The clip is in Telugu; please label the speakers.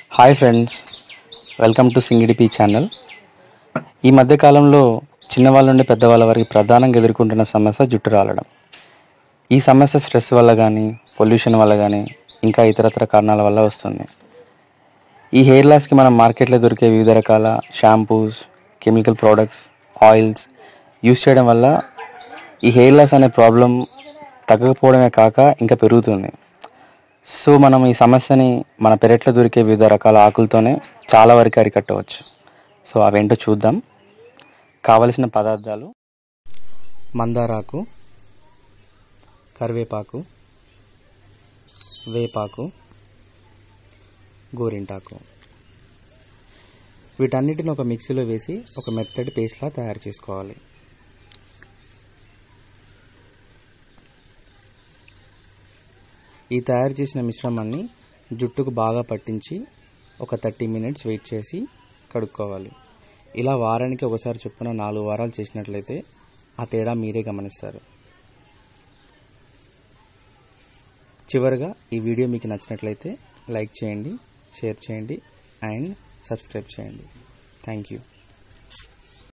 Speaker 1: హాయ్ ఫ్రెండ్స్ వెల్కమ్ టు సింగిడిపి ఛానల్ ఈ మధ్య కాలంలో చిన్నవాళ్ళ నుండి పెద్దవాళ్ళ వరకు ప్రధానంగా ఎదుర్కొంటున్న సమస్య జుట్టు రాలడం ఈ సమస్య స్ట్రెస్ వల్ల కానీ పొల్యూషన్ వల్ల కానీ ఇంకా ఇతరత్ర కారణాల వల్ల వస్తుంది ఈ హెయిర్ లాస్కి మనం మార్కెట్లో దొరికే వివిధ రకాల shampoos chemical products oils use చేయడం వల్ల ఈ హెయిర్ లాస్ అనే ప్రాబ్లం తగ్గకపోవడమే కాక ఇంకా పెరుగుతుంది సో మనం ఈ సమస్యని మన పెరట్లో దొరికే వివిధ రకాల ఆకులతోనే చాలా వరకు అరికట్టవచ్చు సో అవేంటో చూద్దాం కావలసిన పదార్థాలు మందారాకు కరివేపాకు వేపాకు గోరింటాకు వీటన్నిటిని ఒక మిక్సీలో వేసి ఒక మెత్తటి పేస్ట్లా తయారు చేసుకోవాలి ఈ తయారు చేసిన మిశ్రమాన్ని జుట్టుకు బాగా పట్టించి ఒక థర్టీ మినిట్స్ వెయిట్ చేసి కడుక్కోవాలి ఇలా వారానికి ఒకసారి చొప్పున నాలుగు వారాలు చేసినట్లయితే ఆ తేడా మీరే గమనిస్తారు చివరిగా ఈ వీడియో మీకు నచ్చినట్లయితే లైక్ చేయండి షేర్ చేయండి అండ్ సబ్స్క్రైబ్ చేయండి థ్యాంక్ యూ